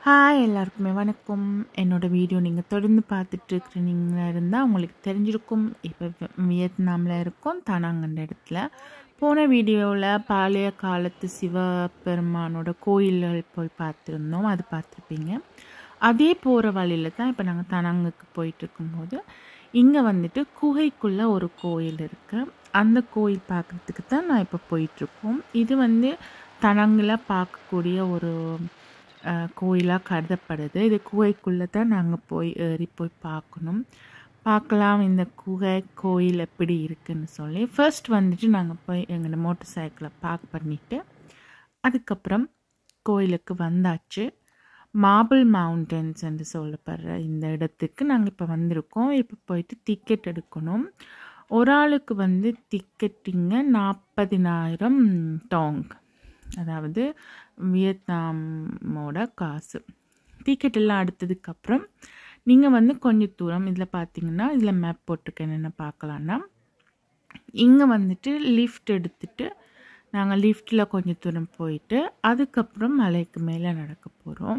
Hi எல்லாருக்குமே வணக்கம் என்னோட வீடியோ நீங்கள் தொடர்ந்து பார்த்துட்டு இருக்கிறீங்களா இருந்தால் உங்களுக்கு தெரிஞ்சிருக்கும் இப்போ வியட்நாமில் இருக்கோம் தானாங்கண்ட இடத்துல போன வீடியோவில் பழைய காலத்து சிவபெருமானோட கோயில்கள் போய் பார்த்துருந்தோம் அது பார்த்துருப்பீங்க அதே போகிற வழியில் தான் இப்போ நாங்கள் தனாங்குக்கு போயிட்டு இருக்கும்போது இங்கே வந்துட்டு குகைக்குள்ளே ஒரு கோயில் இருக்குது அந்த கோயில் பார்க்குறதுக்கு தான் நான் இப்போ போயிட்டுருக்கோம் இது வந்து தனங்கில் பார்க்கக்கூடிய ஒரு கோயிலாக கருதப்படுது இது குகைக்குள்ளே தான் நாங்கள் போய் ஏறி போய் பார்க்கணும் பார்க்கலாம் இந்த குகை கோயில் எப்படி இருக்குன்னு சொல்லி ஃபர்ஸ்ட் வந்துட்டு நாங்கள் போய் எங்களோட மோட்டர் சைக்கிளை பார்க் பண்ணிவிட்டு அதுக்கப்புறம் கோயிலுக்கு வந்தாச்சு மாபிள் மவுண்டன்ஸ் என்று சொல்லப்படுற இந்த இடத்துக்கு நாங்கள் இப்போ வந்திருக்கோம் இப்போ போயிட்டு டிக்கெட் எடுக்கணும் ஒரு ஆளுக்கு வந்து டிக்கெட்டிங்க நாற்பதினாயிரம் டாங் அதாவது வியட்நாமோட காசு டிக்கெட் எல்லாம் எடுத்ததுக்கப்புறம் நீங்கள் வந்து கொஞ்சம் தூரம் இதில் பார்த்தீங்கன்னா இதில் மேப் போட்டிருக்கேன் என்னென்ன பார்க்கலான்னா இங்கே வந்துட்டு லிஃப்ட் எடுத்துட்டு நாங்கள் லிஃப்ட்டில் கொஞ்சம் தூரம் போயிட்டு அதுக்கப்புறம் மலைக்கு மேலே நடக்க போகிறோம்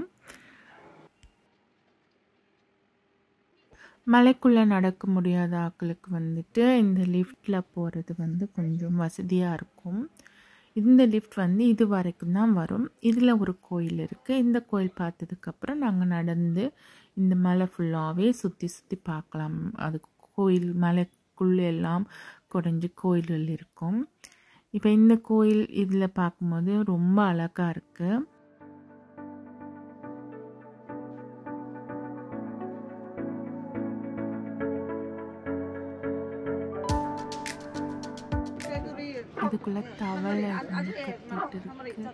மலைக்குள்ளே நடக்க முடியாத ஆட்களுக்கு வந்துட்டு இந்த லிஃப்ட்டில் போகிறது வந்து கொஞ்சம் வசதியாக இருக்கும் இந்த லிஃப்ட் வந்து இது வரைக்கும் தான் வரும் இதில் ஒரு கோயில் இருக்குது இந்த கோயில் பார்த்ததுக்கப்புறம் நாங்கள் நடந்து இந்த மலை ஃபுல்லாகவே சுற்றி சுற்றி பார்க்கலாம் அது கோயில் மலைக்குள்ளே எல்லாம் குறைஞ்சி கோயில்கள் இருக்கும் இப்போ இந்த கோயில் இதில் பார்க்கும்போது ரொம்ப அழகாக இருக்குது இதுக்குள்ள தவளை வந்து கத்திட்டு இருக்கு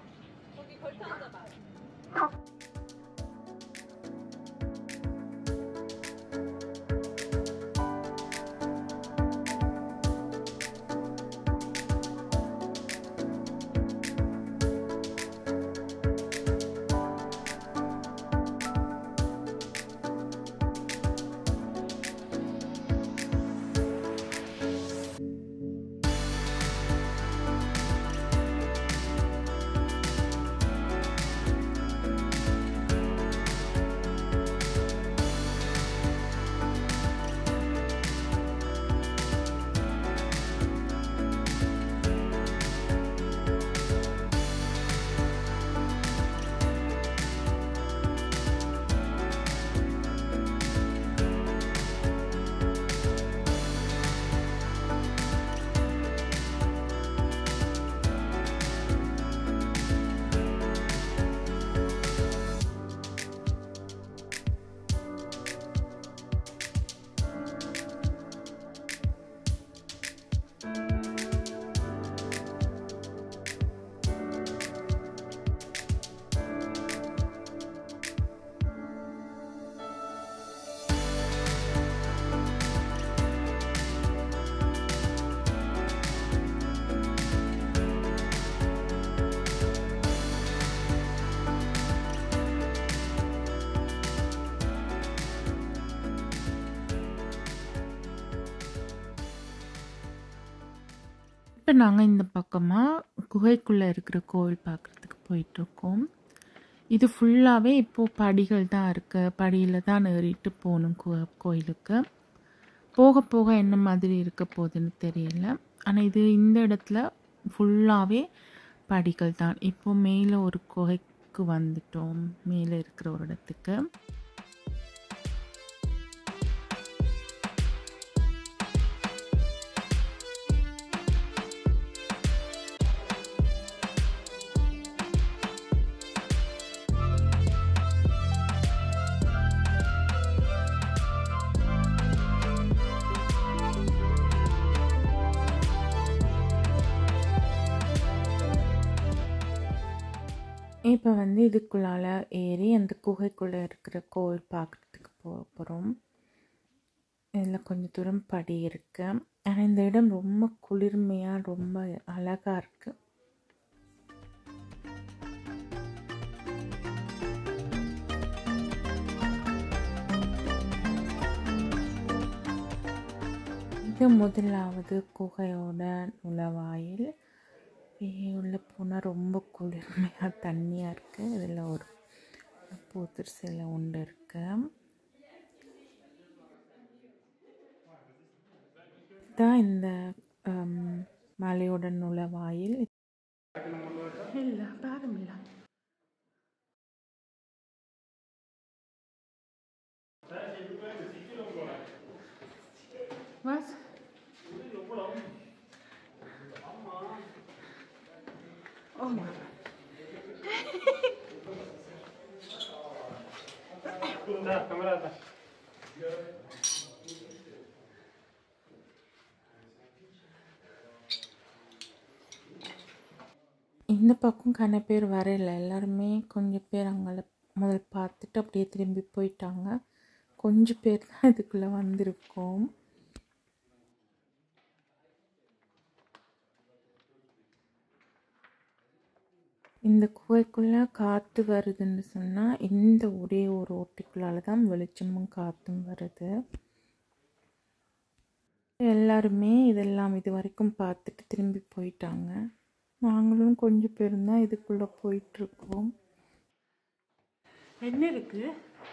இப்போ நாங்கள் இந்த பக்கமாக குகைக்குள்ளே இருக்கிற கோவில் பார்க்குறதுக்கு போயிட்டுருக்கோம் இது ஃபுல்லாகவே இப்போது படிகள் தான் இருக்குது படியில் தான் ஏறிட்டு போகணும் கோ கோயிலுக்கு போக போக என்ன மாதிரி இருக்க போகுதுன்னு தெரியல ஆனால் இது இந்த இடத்துல ஃபுல்லாகவே படிகள் தான் இப்போ மேலே ஒரு குகைக்கு வந்துட்டோம் மேலே இருக்கிற ஒரு இடத்துக்கு இப்போ வந்து இதுக்குள்ளால் ஏறி அந்த குகைக்குள்ளே இருக்கிற கோவில் பார்க்குறதுக்கு போக போகிறோம் இதில் கொஞ்சம் தூரம் படி இருக்கு ஆனால் இந்த இடம் ரொம்ப குளிர்மையாக ரொம்ப அழகாக இருக்குது இது முதலாவது குகையோட நுழைவாயில் உள்ளே போனால் ரொம்ப குளிர்மையாக தண்ணியாக இருக்குது இதில் ஒரு போத்தர் சிலை உண்டு இருக்கு தான் இந்த ஹம், மலையோட நுழைவாயில் இல்லை பாருமில்ல Was? Oh Mann. இந்த பக்கம் கன பேர் வரையில எல்லாருமே கொஞ்சம் பேர் அங்கே முதல் பார்த்துட்டு அப்படியே திரும்பி போயிட்டாங்க கொஞ்சம் பேர் தான் இதுக்குள்ளே வந்திருக்கோம் இந்த குகைக்குள்ளே காற்று வருதுன்னு சொன்னால் இந்த ஒரே ஒரு ஓட்டைக்குள்ளால தான் வெளிச்சமும் காற்றும் வருது எல்லாருமே இதெல்லாம் இது வரைக்கும் பார்த்துட்டு திரும்பி போயிட்டாங்க நாங்களும் கொஞ்சம் பேர் தான் இதுக்குள்ளே போயிட்டுருக்கோம் என்ன இருக்கு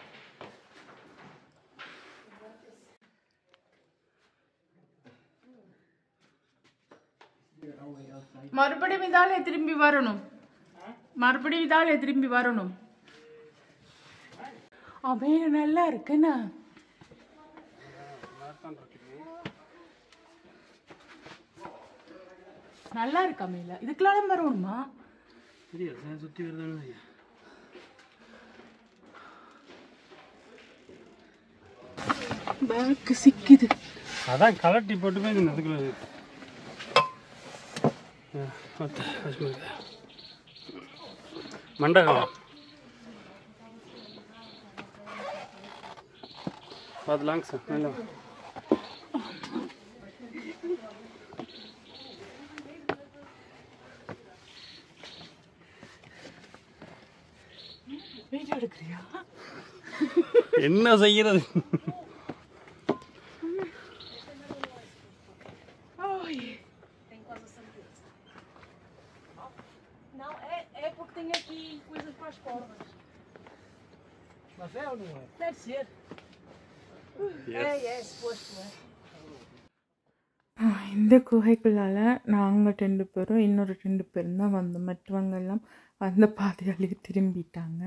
மறுபடியும் இதாலே திரும்பி வரணும் மறுபடியும் இதாலே திரும்பி வரணும் அவன் நல்லா இருக்குண்ணா நல்லா இருக்கா மேல இதுக்கெல்லாம் வரணுமா தெரியல சுற்றி வருதானு ஐயா பேக்கு சிக்குது அதான் கலட்டி போட்டு போய் இந்த அதுக்குள்ள மண்டகம் பார்த்துலாங்க சார் மேலே வா. வீடியோ எடுக்கிறியா என்ன செய்யறது Não, é, é porque tem aqui coisas para as cordas. Mas é ou não é? Deve ser. É, é, suposto, é. இந்த குகைக்குள்ளால நாங்கள் ரெண்டு பேரும் இன்னொரு ரெண்டு பேரும் தான் வந்தோம் மற்றவங்க எல்லாம் வந்த பாதையாலே திரும்பிட்டாங்க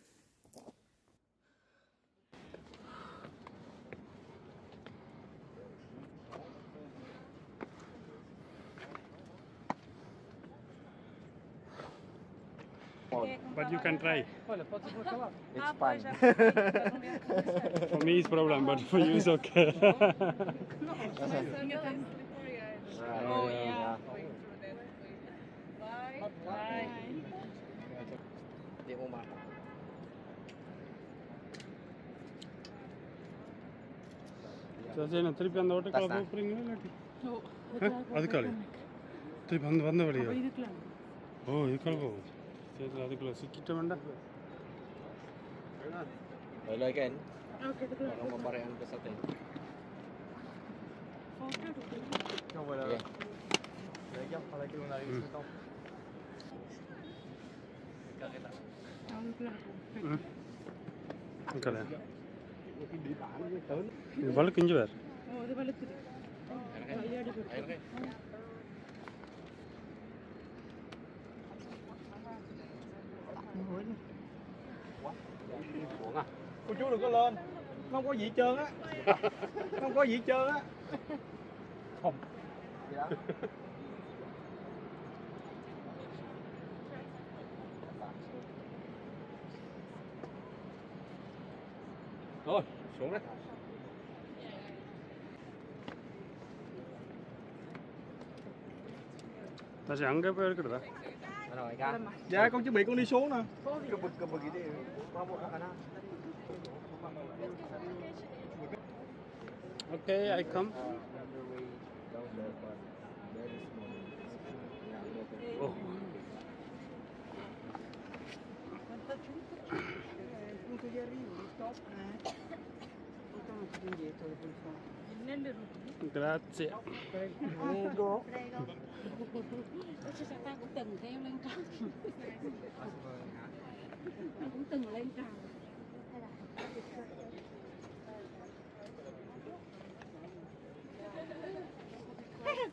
But you can try. ah, pois, já percebi, já não lembro. For me it's problem, but for you it's okay. Oh, yeah. Vai, vai. சரி சரி நான் திருப்பி அந்த ஓட்டுக்குள்ள போக போறீங்களா இல்லாட்டி ஆ, அதுக்காலே திருப்பி வந்து வந்த வழியா ஓ இதுக்குள்ள போகும் சரி சரி அதுக்குள்ள சிக்கிட்ட வேண்டாம் Boleh kan? Orang membaraikan ke satu. Okey. அதுக்காலே இது வழுக்கு இஞ்சி வேறு Cô chú đừng có lên. Nó không có gì hết trơn á. Nó không có gì hết trơn á. Không. Thôi, xuống đấy. தாச்சி அங்கே போய் எடுக்கிறதா Rồi ra. Dạ con chuẩn bị con đi xuống nè. Cầm bực cầm bực gì đi. Qua một cái nào. Okay I come oh Grazie. Prego. Chứ sao ta cũng từng theo lên trào. cũng từng lên trào.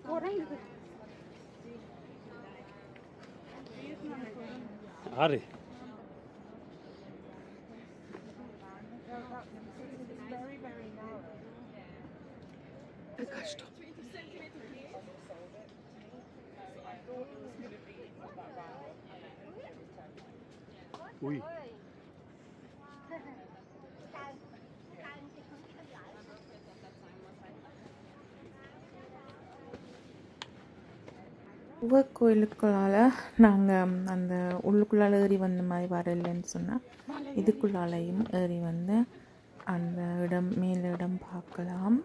ஆறு Ui. உவர் கோயிலுக்குள்ளால நாங்கள் அந்த உள்ளுக்குள்ளால ஏறி வந்த மாதிரி வரலைன்னு சொன்னால் இதுக்குள்ளாலையும் ஏறி வந்து அந்த இடம் மேல் இடம் பார்க்கலாம்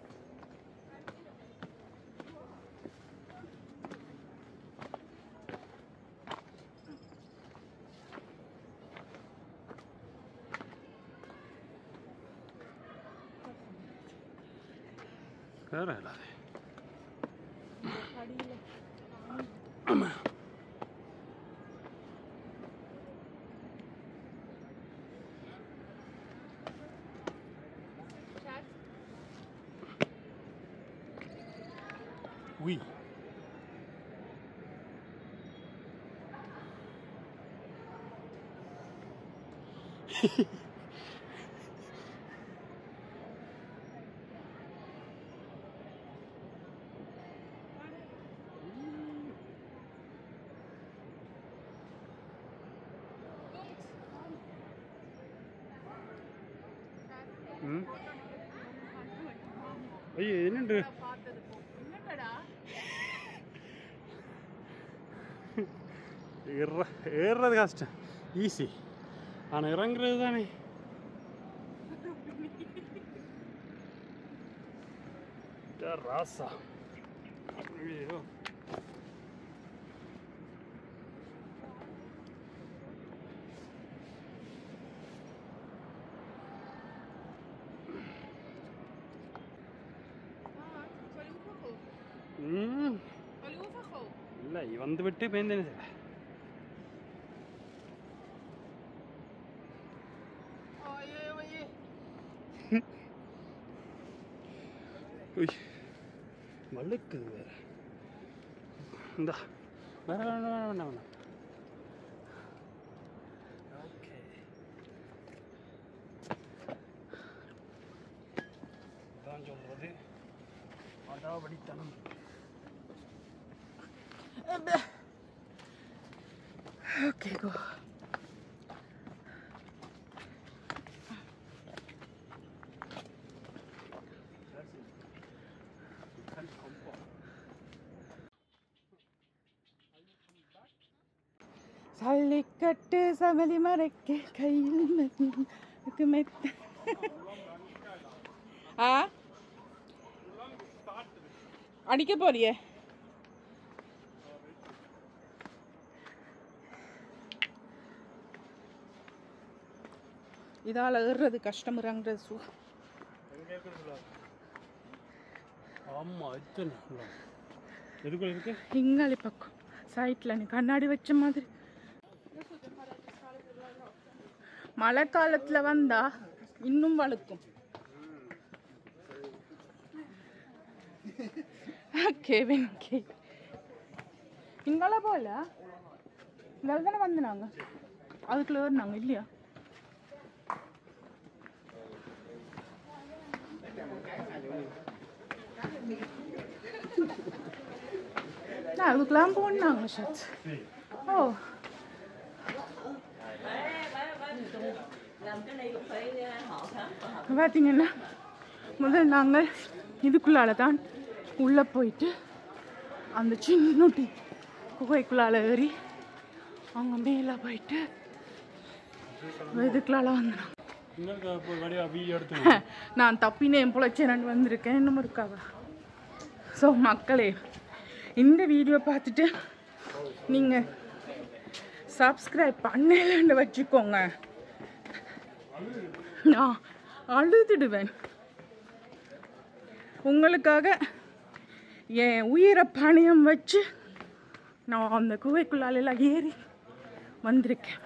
வேற இல்லாது Oui. ம் ஐயோ என்னண்டு ஏற ஏறுறது கஷ்டம் ஈஸி ஆனால் இறங்குறது தானே டே ராசா ஐயோ ம் இல்லை வந்து விட்டு பேந்தேனே சார் உய் வழுக்குது வேற இந்தா வேற வேணாம் வேணாம் வேணாம் வேணாம் ஓகே தான் சொல்றது அடாவடித்தனம் ஓகே கோ சல்லிக்கட்டு சமதி மறைக்க கையில் மெத்து மெத்த ஆ அடிக்க போறியே இதால் ஏறுறது கஷ்டம் இறங்குறது சூ ஆமாம் எத்தனை எதுக்குள்ள இருக்கு இங்காளி பக்கம் சைட்டில் நீ கண்ணாடி வச்ச மாதிரி மழை காலத்தில் வந்தா இன்னும் வழுக்கும் கேவின் கே இங்கால போல இங்கே தானே வந்து நாங்கள் அதுக்குள்ள ஏறினாங்க இல்லையா நான் அதுக்கெல்லாம் போனாங்க ஷாத் ஓ பார்த்தீங்கன்னா முதல் நாங்கள் இதுக்குள்ளால தான் உள்ளே போயிட்டு அந்த சின்னட்டி குகைக்குள்ளால ஏறி அவங்க மேலே போயிட்டு இதுக்குள்ளால வந்தோம் இன்னொரு இப்போ வடிவா வீடியோ எடுத்து நான் தப்பினேன் பொழைச்சேன் வந்திருக்கேன் இன்னும் இருக்காவா ஸோ மக்களே இந்த வீடியோ பார்த்துட்டு நீங்கள் சப்ஸ்கிரைப் பண்ணலன்னு வச்சுக்கோங்க நான் அழுதுடுவேன் உங்களுக்காக என் உயிரை பணியம் வச்சு நான் அந்த குகைக்குள்ளாலெல்லாம் ஏறி வந்திருக்கேன்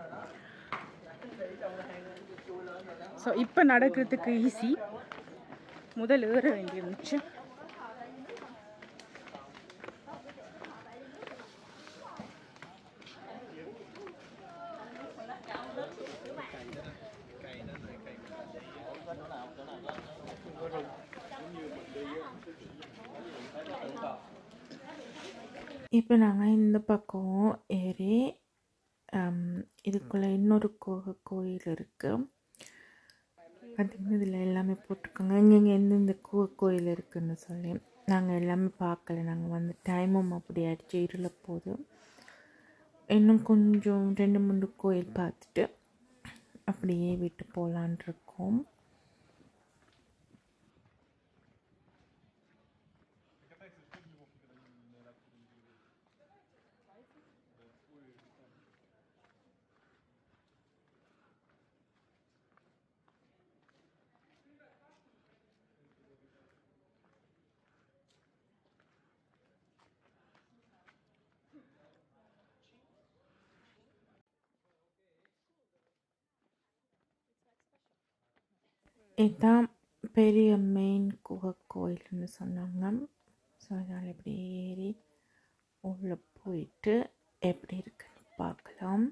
ஸோ இப்போ நடக்கிறதுக்கு ஈஸி முதல் ஏற வேண்டியிருந்துச்சு இப்போ நாங்கள் இந்த பக்கம் ஏறி ஹம், இதுக்குள்ள இன்னொரு கோ கோயில் இருக்குது பார்த்தீங்கன்னா இதில் எல்லாமே போட்டிருக்காங்க இங்கெங்கே எந்தெந்த கோ கோயில் இருக்குன்னு சொல்லி நாங்கள் எல்லாமே பார்க்கல நாங்கள் வந்து டைமும் அப்படி ஆயிடுச்சு இருள போது இன்னும் கொஞ்சம் ரெண்டு மூணு கோயில் பார்த்துட்டு அப்படியே விட்டு போகலான் இருக்கோம் இதுதான் பெரிய மெயின் குகை கோயில்னு சொன்னாங்க ஸோ அதனால் இப்படி ஏறி உள்ளே போயிட்டு எப்படி இருக்குன்னு பார்க்கலாம்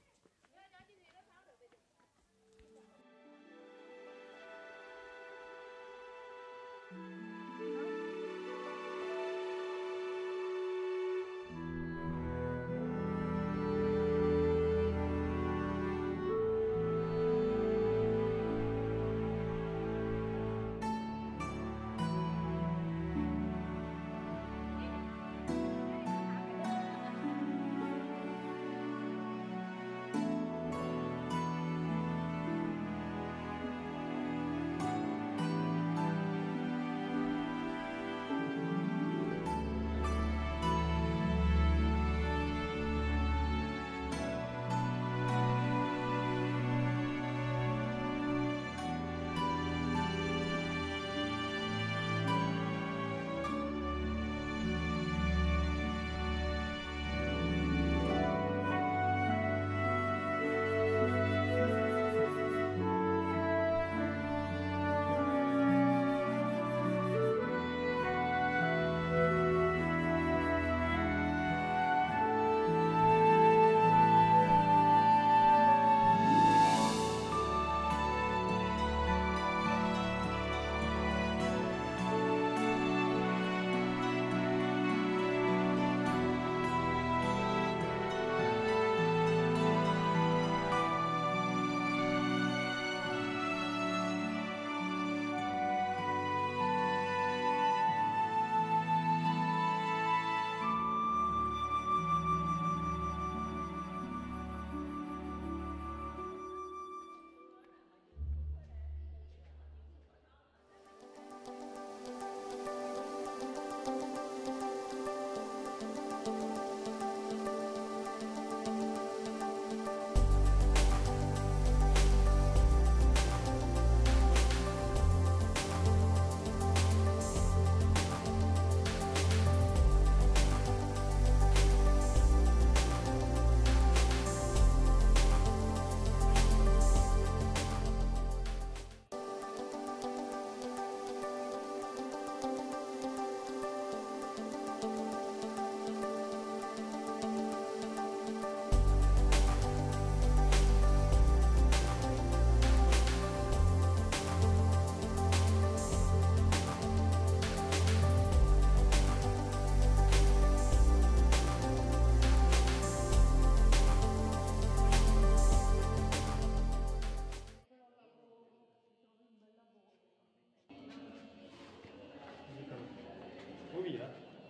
மூவியா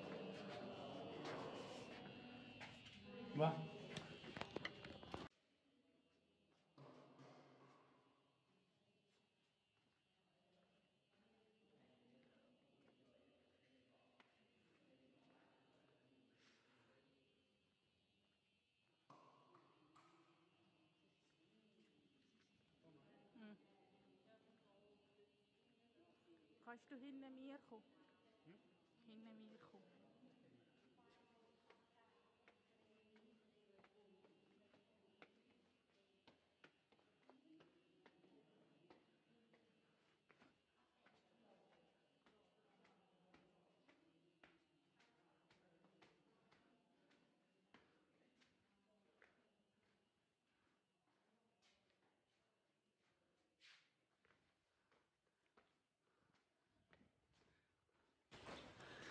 வா Kannst du hinter mir kommen? Hinter mir kommen.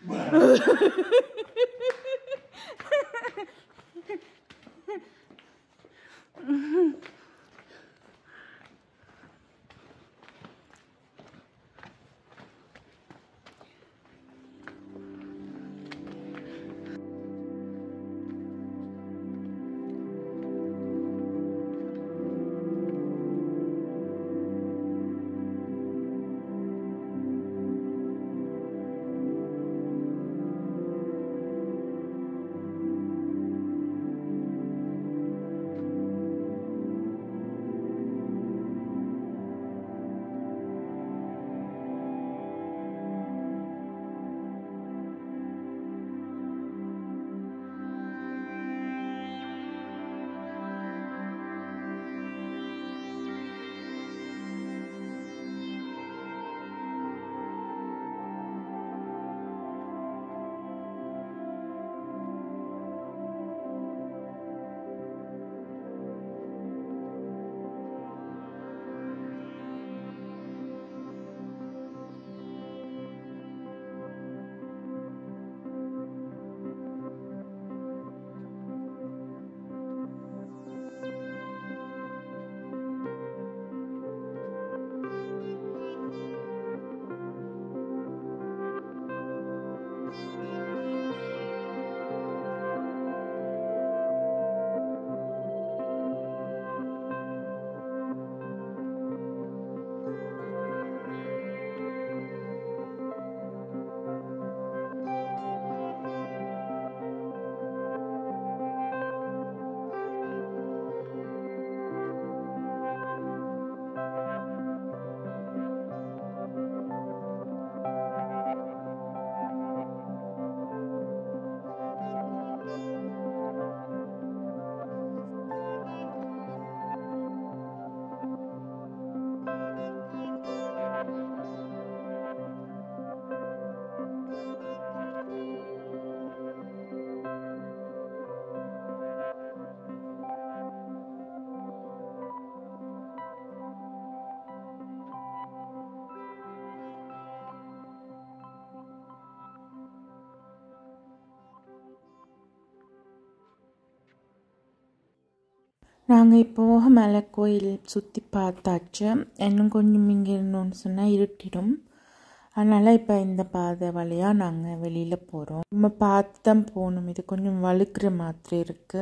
நாங்கள் இப்போது மலை கோயில் சுற்றி பார்த்தாச்சு இன்னும் கொஞ்சம் இங்கே இருந்தோம்னு சொன்னால் இருட்டிடும் அதனால் இப்போ இந்த பாதை வழியாக நாங்கள் வெளியில் போகிறோம் நம்ம பார்த்து தான் போகணும் இது கொஞ்சம் வழுக்கிற மாதிரி இருக்குது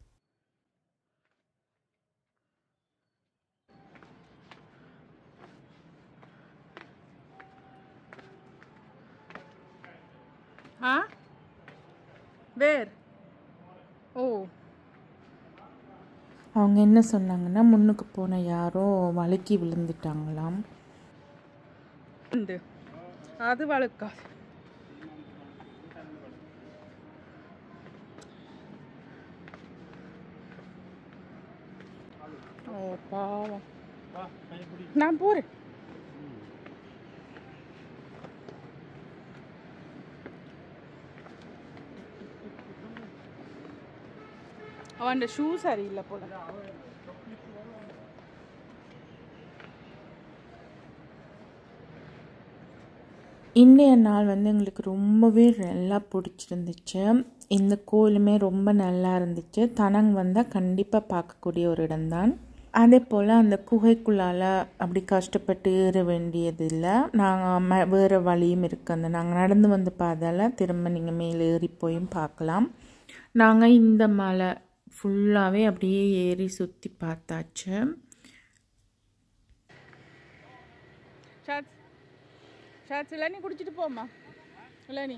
ஆ வேர் ஓ அவங்க என்ன சொன்னாங்கன்னா முன்னுக்கு போன யாரோ வழுக்கி விழுந்துட்டாங்களாம் ഉണ്ട് അത് വളുക്കാതെ ഓ പാവം நான் போறேன் அவன் ஷூ சரியில்லை போல இன்றைய நாள் வந்து எங்களுக்கு ரொம்பவே நல்லா பிடிச்சிருந்துச்சு இந்த கோயிலுமே ரொம்ப நல்லா இருந்துச்சு தனங் வந்தால் கண்டிப்பாக பார்க்கக்கூடிய ஒரு இடம்தான் அதே போல் அந்த குகைக்குள்ளால் அப்படி கஷ்டப்பட்டு ஏற வேண்டியது இல்லை நாங்கள் ம வேறு வழியும் இருக்குது அந்த நாங்கள் நடந்து வந்து பார்த்தால திரும்ப நீங்கள் மேலே ஏறி போயும் பார்க்கலாம் நாங்கள் இந்த மலை ஃபுல்லாகவே அப்படியே ஏறி சுற்றி பார்த்தாச்சு ஷாட்ஸ் ஷாட்ஸ் இளநீ குடிச்சிட்டு போம்மா இளநீ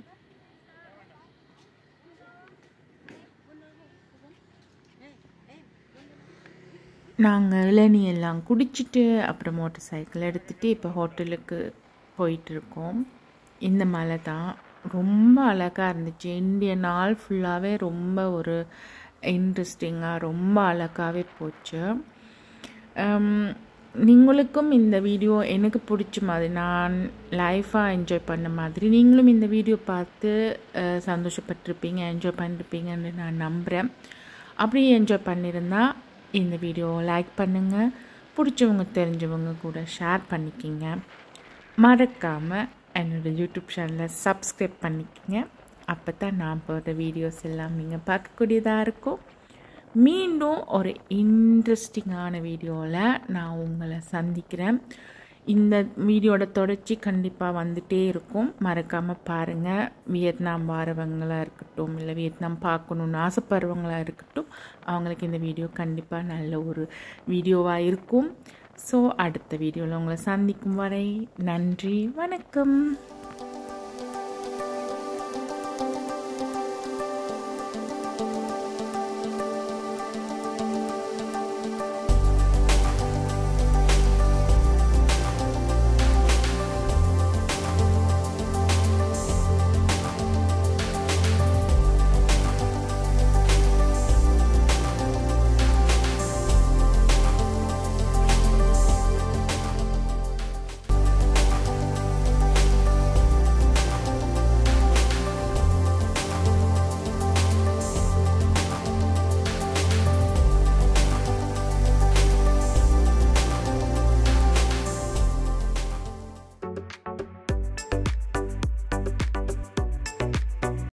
நாங்கள் இளநீ எல்லாம் குடிச்சிட்டு அப்புறம் மோட்டர் சைக்கிள் எடுத்துகிட்டு இப்போ ஹோட்டலுக்கு போயிட்டுருக்கோம் இந்த மலை தான் ரொம்ப அழகாக இருந்துச்சு இந்திய நாள் ஃபுல்லாகவே ரொம்ப ஒரு இன்ட்ரெஸ்டிங்காக ரொம்ப அழகாகவே போச்சு ஹம், நீங்களுக்கும் இந்த வீடியோ எனக்கு பிடிச்ச மாதிரி நான் லைஃபாக என்ஜாய் பண்ண மாதிரி நீங்களும் இந்த வீடியோ பார்த்து அஹ், சந்தோஷப்பட்டிருப்பீங்க என்ஜாய் பண்ணிருப்பீங்கன்னு நான் நம்புகிறேன் அப்படி என்ஜாய் பண்ணியிருந்தா இந்த வீடியோ லைக் பண்ணுங்கள் பிடிச்சவங்க தெரிஞ்சவங்க கூட ஷேர் பண்ணிக்கிங்க மறக்காமல் என்னோடய யூடியூப் சேனலை சப்ஸ்கிரைப் பண்ணிக்கங்க அப்போ தான் நான் போடுற வீடியோஸ் எல்லாம் நீங்கள் பார்க்கக்கூடியதாக இருக்கும் மீண்டும் ஒரு இன்ட்ரெஸ்டிங்கான வீடியோவில் நான் உங்களை சந்திக்கிறேன் இந்த வீடியோட தொடர்ச்சி கண்டிப்பாக வந்துட்டே இருக்கும் மறக்காமல் பாருங்கள் வியட்நாம் வாரவங்களாக இருக்கட்டும் இல்லை வியட்நாம் பார்க்கணுன்னு ஆசைப்படுறவங்களாக இருக்கட்டும் அவங்களுக்கு இந்த வீடியோ கண்டிப்பாக நல்ல ஒரு வீடியோவாக இருக்கும் ஸோ அடுத்த வீடியோவில் உங்களை சந்திக்கும் வரை நன்றி வணக்கம்